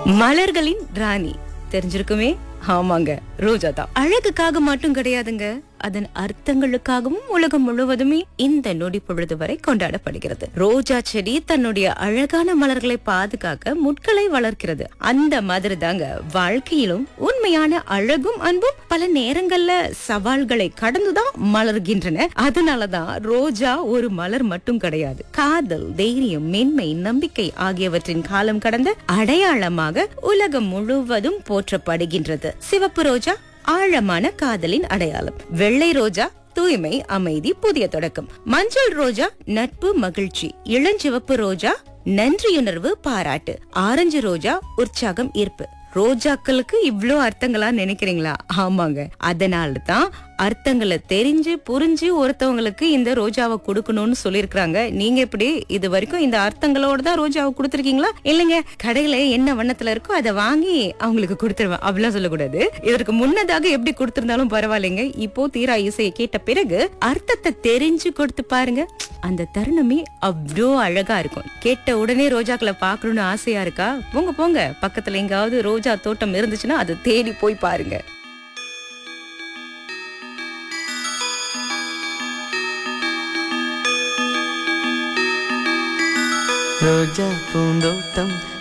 மலர்களின் ராணி தெரிஞ்சிருக்குமே ஆமாங்க ரோஜா தான் அழகுக்காக மட்டும் கிடையாதுங்க அதன் அர்த்தங்களுக்காகவும் உலகம் முழுவதுமே இந்த நொடி பொழுது வரை கொண்டாடப்படுகிறது ரோஜா செடி தன்னுடைய அழகான மலர்களை பாதுகாக்க முட்களை வளர்க்கிறது அந்த மாதிரி தாங்க வாழ்க்கையிலும் உண்மையான அழகும் அன்பும் பல நேரங்கள்ல சவால்களை கடந்துதான் மலர்கின்றன அதனாலதான் ரோஜா ஒரு மலர் மட்டும் கிடையாது காதல் தைரியம் மென்மை நம்பிக்கை ஆகியவற்றின் காலம் கடந்த அடையாளமாக உலகம் முழுவதும் போற்றப்படுகின்றது சிவப்பு ரோஜா ஆழமான காதலின் அடையாளம் வெள்ளை ரோஜா தூய்மை அமைதி புதிய தொடக்கம் மஞ்சள் ரோஜா நட்பு மகிழ்ச்சி இளஞ்சிவப்பு ரோஜா நன்றியுணர்வு பாராட்டு ஆரஞ்சு ரோஜா உற்சாகம் ஈர்ப்பு ரோஜாக்களுக்கு இவ்ளோ அர்த்தங்களா நினைக்கிறீங்களா ஆமாங்க அதனால தான் அர்த்தங்களை தெரிஞ்சு புரிஞ்சு ஒருத்தவங்களுக்கு இந்த ரோஜாவை கொடுக்கணும்னு சொல்லியிருக்காங்க நீங்க எப்படி இது வரைக்கும் இந்த அர்த்தங்களோட தான் ரோஜாவை கொடுத்துருக்கீங்களா இல்லைங்க கடையில என்ன வண்ணத்துல இருக்கோ அதை வாங்கி அவங்களுக்கு கொடுத்துருவேன் அப்படிலாம் சொல்லக்கூடாது இதற்கு முன்னதாக எப்படி கொடுத்திருந்தாலும் பரவாயில்லைங்க இப்போ தீரா இசையை கேட்ட பிறகு அர்த்தத்தை தெரிஞ்சு கொடுத்து பாருங்க அந்த தருணமே அவ்வளோ அழகா இருக்கும் கேட்ட உடனே ரோஜாக்களை பார்க்கணும்னு ஆசையா இருக்கா போங்க போங்க பக்கத்துல எங்காவது ரோஜா தோட்டம் இருந்துச்சுன்னா அதை தேடி போய் பாருங்க ரோஜா பூந்தோட்டம்